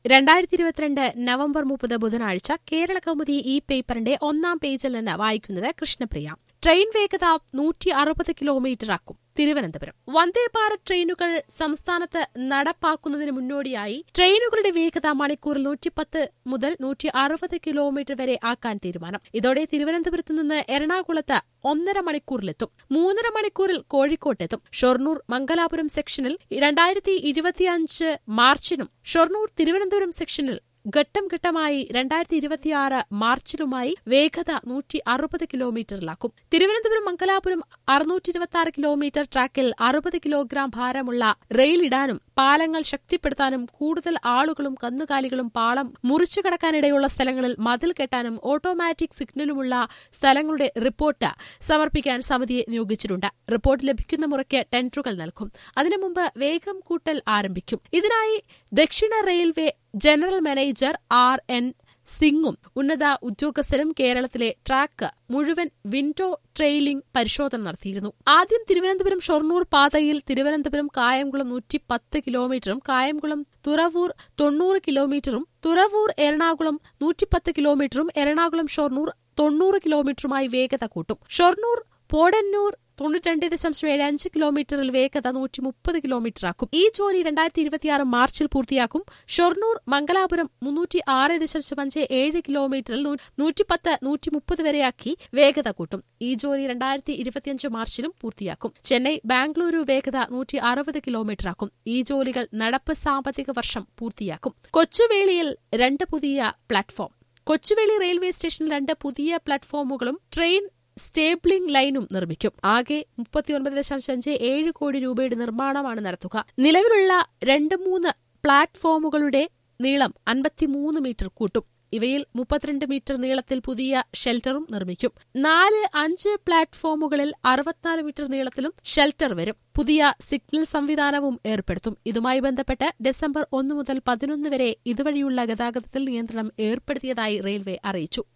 രണ്ടായിരത്തി ഇരുപത്തിരണ്ട് നവംബർ മുപ്പത് ബുധനാഴ്ച കേരള കൗമുദി ഈ പേപ്പറിന്റെ ഒന്നാം പേജിൽ നിന്ന് വായിക്കുന്നത് കൃഷ്ണപ്രിയ ട്രെയിൻ വേഗത നൂറ്റി അറുപത് കിലോമീറ്റർ ആക്കും തിരുവനന്തപുരം വന്ദേ ഭാരത് ട്രെയിനുകൾ സംസ്ഥാനത്ത് നടപ്പാക്കുന്നതിന് മുന്നോടിയായി ട്രെയിനുകളുടെ വേഗത മണിക്കൂറിൽ നൂറ്റിപ്പത്ത് മുതൽ നൂറ്റി അറുപത് കിലോമീറ്റർ വരെ ആക്കാൻ തീരുമാനം ഇതോടെ തിരുവനന്തപുരത്ത് നിന്ന് എറണാകുളത്ത് ഒന്നര മണിക്കൂറിലെത്തും മൂന്നര മണിക്കൂറിൽ കോഴിക്കോട്ടെത്തും ഷൊർണൂർ മംഗലാപുരം സെക്ഷനിൽ രണ്ടായിരത്തി ഇരുപത്തിയഞ്ച് മാർച്ചിനും ഷൊർണൂർ തിരുവനന്തപുരം സെക്ഷനിൽ ഘട്ടം ഘട്ടമായി രണ്ടായിരത്തി ഇരുപത്തിയാറ് മാർച്ചിലുമായി വേഗത നൂറ്റി അറുപത് കിലോമീറ്ററിലാക്കും തിരുവനന്തപുരം മംഗലാപുരം അറുന്നൂറ്റി ഇരുപത്തി ആറ് കിലോമീറ്റർ ട്രാക്കിൽ അറുപത് കിലോഗ്രാം ഭാരമുള്ള റെയിൽ ഇടാനും പാലങ്ങൾ ശക്തിപ്പെടുത്താനും കൂടുതൽ ആളുകളും കന്നുകാലികളും പാളം മുറിച്ചു കടക്കാനിടയുള്ള സ്ഥലങ്ങളിൽ മതിൽ കെട്ടാനും ഓട്ടോമാറ്റിക് സിഗ്നലുമുള്ള സ്ഥലങ്ങളുടെ റിപ്പോർട്ട് സമർപ്പിക്കാൻ സമിതിയെ നിയോഗിച്ചിട്ടുണ്ട് റിപ്പോർട്ട് ലഭിക്കുന്ന മുറയ്ക്ക് ടെൻഡറുകൾ നൽകും അതിനു മുമ്പ് വേഗം കൂട്ടൽ ആരംഭിക്കും ഇതിനായി ദക്ഷിണ railway general manager R N സിംഗും ഉന്നത ഉദ്യോഗസ്ഥരും കേരളത്തിലെ ട്രാക്ക് മുഴുവൻ വിൻഡോ ട്രെയിലിംഗ് പരിശോധന നടത്തിയിരുന്നു ആദ്യം തിരുവനന്തപുരം ഷൊർണൂർ പാതയിൽ തിരുവനന്തപുരം കായംകുളം നൂറ്റി പത്ത് കിലോമീറ്ററും കായംകുളം തുറവൂർ തൊണ്ണൂറ് കിലോമീറ്ററും തുറവൂർ എറണാകുളം നൂറ്റിപ്പത്ത് കിലോമീറ്ററും എറണാകുളം ഷൊർണൂർ തൊണ്ണൂറ് കിലോമീറ്ററുമായി വേഗത കൂട്ടും ഷൊർണൂർ പോടന്നൂർ തൊണ്ണൂറ്റിരണ്ട് ദശാംശം ഏഴ് അഞ്ച് കിലോമീറ്ററിൽ വേഗത നൂറ്റി മുപ്പത് കിലോമീറ്ററാക്കും ഈ ജോലി രണ്ടായിരത്തി ഇരുപത്തിയാറ് മാർച്ചിൽ പൂർത്തിയാക്കും ഷൊർണൂർ മംഗലാപുരം മുന്നൂറ്റി ആറ് ദശാംശം അഞ്ച് ഏഴ് കിലോമീറ്ററിൽ നൂറ്റിപ്പത്ത് നൂറ്റി മുപ്പത് വരെയാക്കി വേഗത കൂട്ടും ഈ ജോലി രണ്ടായിരത്തി ഇരുപത്തിയഞ്ച് മാർച്ചിലും പൂർത്തിയാക്കും ചെന്നൈ ബാംഗ്ലൂരു വേഗത നൂറ്റി അറുപത് കിലോമീറ്ററാക്കും ഈ ജോലികൾ നടപ്പ് സാമ്പത്തിക വർഷം പൂർത്തിയാക്കും കൊച്ചുവേളിയിൽ രണ്ട് പുതിയ പ്ലാറ്റ്ഫോം കൊച്ചുവേളി റെയിൽവേ സ്റ്റേഷനിൽ രണ്ട് പുതിയ പ്ലാറ്റ്ഫോമുകളും ട്രെയിൻ സ്റ്റേബിളിംഗ് ലൈനും നിർമ്മിക്കും ആകെ മുപ്പത്തിയൊൻപത് ദശാംശം അഞ്ച് ഏഴ് കോടി രൂപയുടെ നിർമ്മാണമാണ് നടത്തുക നിലവിലുള്ള രണ്ട് മൂന്ന് പ്ലാറ്റ്ഫോമുകളുടെ നീളം അൻപത്തിമൂന്ന് മീറ്റർ കൂട്ടും ഇവയിൽ മുപ്പത്തിരണ്ട് മീറ്റർ നീളത്തിൽ പുതിയ ഷെൽട്ടറും നിർമ്മിക്കും നാല് അഞ്ച് പ്ലാറ്റ്ഫോമുകളിൽ അറുപത്തിനാല് മീറ്റർ നീളത്തിലും ഷെൽട്ടർ വരും പുതിയ സിഗ്നൽ സംവിധാനവും ഏർപ്പെടുത്തും ഇതുമായി ബന്ധപ്പെട്ട് ഡിസംബർ ഒന്ന് മുതൽ പതിനൊന്ന് വരെ ഇതുവഴിയുള്ള ഗതാഗതത്തിൽ നിയന്ത്രണം ഏർപ്പെടുത്തിയതായി റെയിൽവേ അറിയിച്ചു